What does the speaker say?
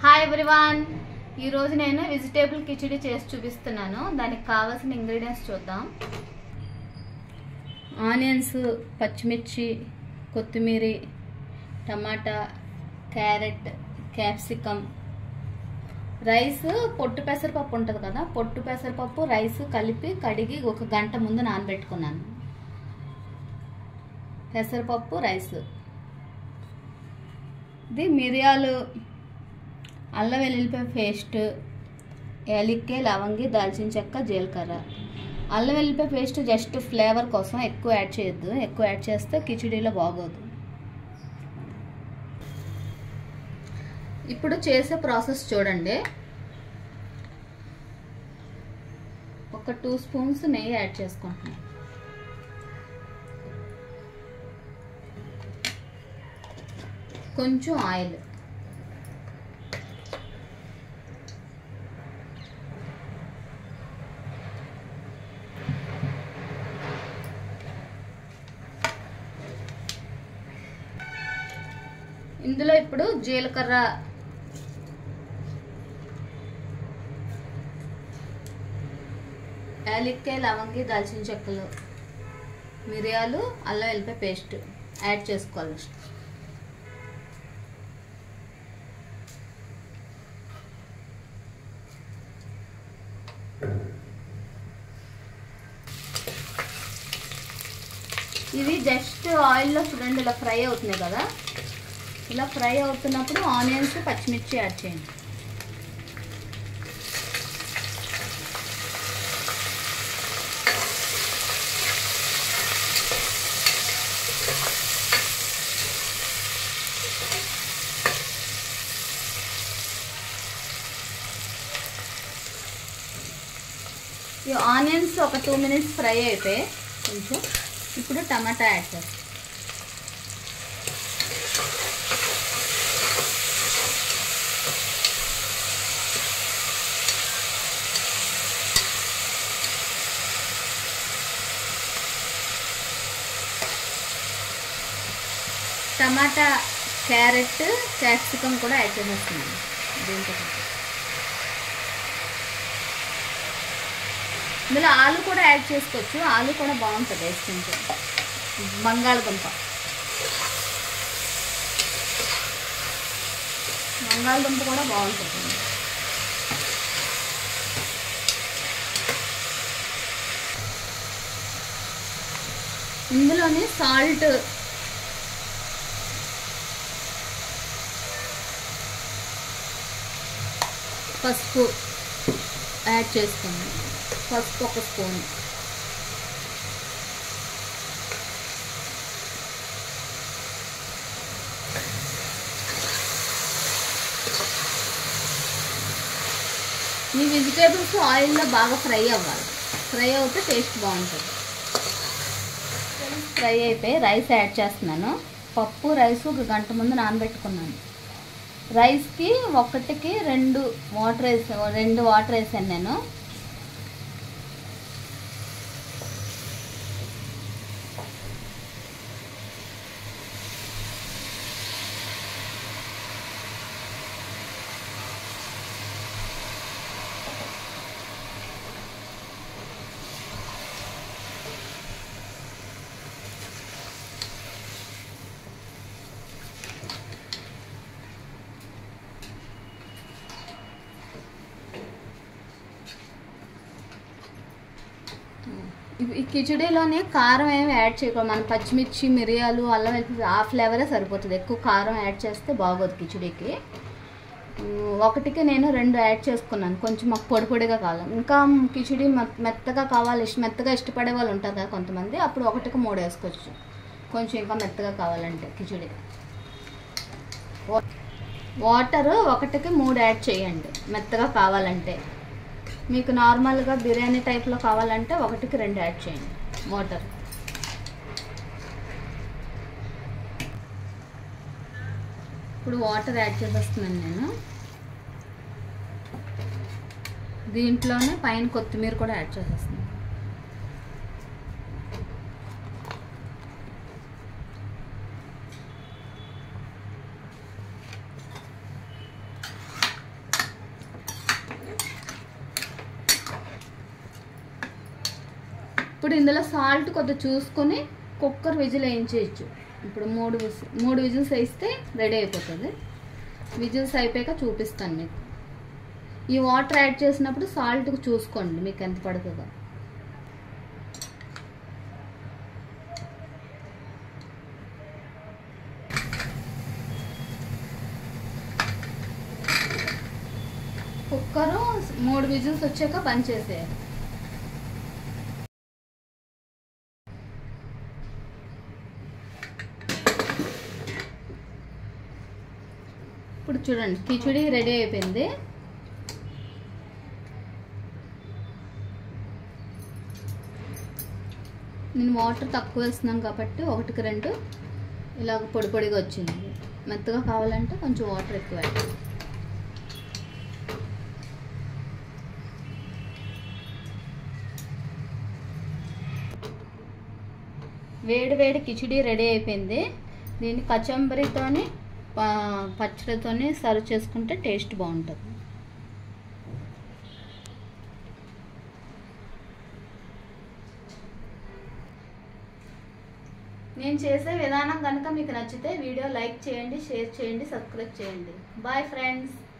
Hi everyone ఈరోజు నేను vegetable khichdi చేసి చూపిస్తున్నాను దానికి కావాల్సిన ఇంగ్రీడియంట్స్ చూద్దాం ఆనియన్స్ పచ్చిమిర్చి కొత్తిమీర టమాటా క్యారెట్ క్యాప్సికమ్ రైస్ పొట్టు పెసరపప్పు ఉంటుంది కదా పొట్టు పెసరపప్పు రైస్ కలిపి కడిగి ఒక గంట ముందు నానబెట్టుకున్నాను పెసరపప్పు రైస్ ఇది మిరియాలు అల్లం వెల్లుల్లిపాయ పేస్ట్ యాలక్కాయ లవంగి దాల్చిన చెక్క జీలకర్ర అల్లం వెల్లుల్లిపాయ పేస్ట్ జస్ట్ ఫ్లేవర్ కోసం ఎక్కువ యాడ్ చేయొద్దు ఎక్కువ యాడ్ చేస్తే కిచిడీలో బాగోదు ఇప్పుడు చేసే ప్రాసెస్ చూడండి ఒక టూ స్పూన్స్ నెయ్యి యాడ్ చేసుకుంటున్నాను కొంచెం ఆయిల్ ఇందులో ఇప్పుడు జీలకర్ర యాలక్కాయ లవంగి దాల్చిన చెక్కలు మిరియాలు అల్లం వెల్లిపాయ పేస్ట్ యాడ్ చేసుకోవాలి ఇవి జస్ట్ ఆయిల్లో చూడండి ఇలా ఫ్రై అవుతున్నాయి కదా ఇలా ఫ్రై అవుతున్నప్పుడు ఆనియన్స్ పచ్చిమిర్చి యాడ్ చేయండి ఈ ఆనియన్స్ ఒక టూ మినిట్స్ ఫ్రై అయిపోయి కొంచెం ఇప్పుడు టమాటా యాడ్ చేస్తాం టమాటా క్యారెట్ క్యాప్సికమ్ కూడా యాడ్ చేసేస్తున్నాను దీంతో పాటు. ఇందులో ఆలు కూడా యాడ్ చేసుకోవచ్చు ఆలు కూడా బాగుంటుంది వేసుకుంటే బంగాళదుంప బంగాళదుంప కూడా బాగుంటుంది ఇందులోనే సాల్ట్ పసుపు యాడ్ చేసుకోండి పసుపు ఒక స్పూన్ ఈ వెజిటేబుల్స్ ఆయిల్లో బాగా ఫ్రై అవ్వాలి ఫ్రై అవుతే టేస్ట్ బాగుంటుంది ఫ్రై అయిపోయి రైస్ యాడ్ చేస్తున్నాను పప్పు రైస్ ఒక గంట ముందు నానబెట్టుకున్నాను రైస్కి ఒకటికి రెండు వాటర్ వేసా రెండు వాటర్ వేసాను నేను ఇవి- ఈ కిచడీలోనే కారం ఏమి యాడ్ చేయకూడదు మన పచ్చిమిర్చి మిరియాలు అల్లం వెల్లుల్లి ఆ ఫ్లేవరే సరిపోతుంది ఎక్కువ కారం యాడ్ చేస్తే బాగోదు కిచడీకి ఉమ్, ఒకటికి నేను రెండు యాడ్ చేసుకున్నాను కొంచెం మాకు పొడి పొడిగా కావాలి ఇంకా కిచడీ మె- మెత్తగా కావాలి ఇష్ట మెత్తగా ఇష్టపడే వాళ్ళు ఉంటారు కదా కొంతమంది అప్పుడు ఒకటికి మూడు వేసుకోవచ్చు కొంచెం ఇంకా మెత్తగా కావాలంటే కిచడీ వాటర్ ఒకటికి మూడు యాడ్ చేయండి మెత్తగా కావాలంటే మీకు నార్మల్గా బిర్యానీ టైప్లో కావాలంటే ఒకటికి రెండు యాడ్ చేయండి వాటర్ ఇప్పుడు వాటర్ యాడ్ చేసేస్తున్నాను నేను దీంట్లోనే పైన కొత్తిమీర కూడా యాడ్ చేసేస్తున్నాను ఇప్పుడు ఇందులో సాల్ట్ కొద్దిగా చూసుకొని కుక్కర్ విజిల్ వేయించేయచ్చు ఇప్పుడు మూడు విసి మూడు విజిల్స్ వేస్తే రెడీ అయిపోతుంది విజిల్స్ అయిపోయాక చూపిస్తాను మీకు ఈ వాటర్ యాడ్ చేసినప్పుడు సాల్ట్ చూసుకోండి మీకు ఎంత పడుతుందో కుక్కరు మూడు విజిల్స్ వచ్చాక బంద్ చేసేయాలి ఇప్పుడు చూడండి కిచిడి రెడీ అయిపోయింది నేను వాటర్ తక్కువ వేస్తున్నాను కాబట్టి ఒకటికి రెండు ఇలాగ పొడి పొడిగా వచ్చింది మెత్తగా కావాలంటే కొంచెం వాటర్ ఎక్కువ యాడ్ చేయాలి. వేడి వేడి కిచిడి రెడీ అయిపోయింది దీన్ని కచంబరితోని ప- పచ్చడితోని సర్వ్ చేసుకుంటే టేస్ట్ బాగుంటుంది నేను చేసే విధానం కనుక మీకు నచ్చితే వీడియో లైక్ చేయండి షేర్ చేయండి సబ్స్క్రైబ్ చేయండి బాయ్ ఫ్రెండ్స్